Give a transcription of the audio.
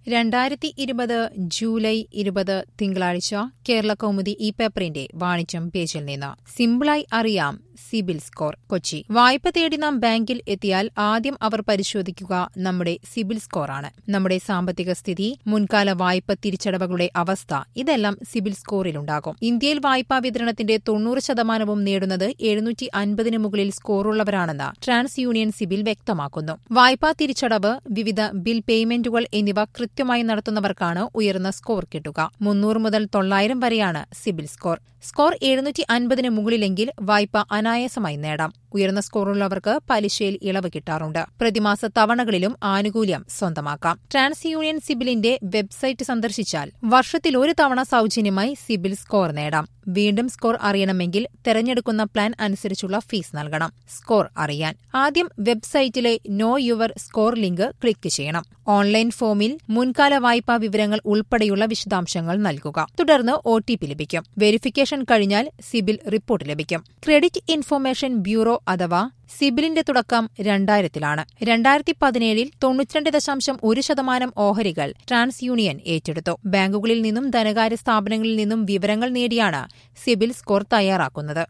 രണ്ടായിരത്തി ഇരുപത് ജൂലൈ ഇരുപത് തിങ്കളാഴ്ച കേരള കൗമുദി ഈ പേപ്പറിന്റെ വാണിജ്യം പേജിൽ നിന്ന് സിമ്പിളായി അറിയാം സിബിൽ സ്കോർ കൊച്ചി വായ്പ തേടി നാം ബാങ്കിൽ എത്തിയാൽ ആദ്യം അവർ പരിശോധിക്കുക നമ്മുടെ സിബിൽ സ്കോറാണ് നമ്മുടെ സാമ്പത്തിക സ്ഥിതി മുൻകാല വായ്പ തിരിച്ചടവുകളുടെ അവസ്ഥ ഇതെല്ലാം സിബിൽ സ്കോറിലുണ്ടാകും ഇന്ത്യയിൽ വായ്പാ വിതരണത്തിന്റെ തൊണ്ണൂറ് ശതമാനവും നേടുന്നത് എഴുന്നൂറ്റി അൻപതിന് മുകളിൽ സ്കോറുള്ളവരാണെന്ന് ട്രാൻസ് യൂണിയൻ സിബിൽ വ്യക്തമാക്കുന്നു വായ്പാ തിരിച്ചടവ് വിവിധ ബിൽ പേയ്മെന്റുകൾ എന്നിവ കൃത്യമായി നടത്തുന്നവർക്കാണ് ഉയർന്ന സ്കോർ കിട്ടുക മുന്നൂറ് മുതൽ തൊള്ളായിരം വരെയാണ് സിബിൽ സ്കോർ സ്കോർ എഴുന്നൂറ്റി അൻപതിന് മുകളിലെങ്കിൽ വായ്പ അനായാസമായി നേടാം ഉയർന്ന സ്കോറുള്ളവർക്ക് പലിശയിൽ ഇളവ് കിട്ടാറുണ്ട് പ്രതിമാസ തവണകളിലും ആനുകൂല്യം സ്വന്തമാക്കാം ട്രാൻസ് യൂണിയൻ സിബിലിന്റെ വെബ്സൈറ്റ് സന്ദർശിച്ചാൽ വർഷത്തിൽ ഒരു തവണ സൌജന്യമായി സിബിൽ സ്കോർ നേടാം വീണ്ടും സ്കോർ അറിയണമെങ്കിൽ തെരഞ്ഞെടുക്കുന്ന പ്ലാൻ അനുസരിച്ചുള്ള ഫീസ് നൽകണം സ്കോർ അറിയാൻ ആദ്യം വെബ്സൈറ്റിലെ know your score link click ചെയ്യണം ഓൺലൈൻ ഫോമിൽ മുൻകാല വായ്പാ വിവരങ്ങൾ ഉൾപ്പെടെയുള്ള വിശദാംശങ്ങൾ നൽകുക തുടർന്ന് ഒ ടി പി ലഭിക്കും വെരിഫിക്കേഷൻ കഴിഞ്ഞാൽ സിബിൽ റിപ്പോർട്ട് ലഭിക്കും ക്രെഡിറ്റ് ഇൻഫർമേഷൻ ബ്യൂറോ അഥവാ സിബിലിന്റെ തുടക്കം രണ്ടായിരത്തിലാണ് രണ്ടായിരത്തി പതിനേഴിൽ തൊണ്ണൂറ്റിരണ്ട് ദശാംശം ഒരു ശതമാനം ഓഹരികൾ ട്രാൻസ് യൂണിയൻ ഏറ്റെടുത്തു ബാങ്കുകളിൽ നിന്നും ധനകാര്യ സ്ഥാപനങ്ങളിൽ നിന്നും വിവരങ്ങൾ നേടിയാണ് സിബിൽ സ്കോർ തയ്യാറാക്കുന്നത്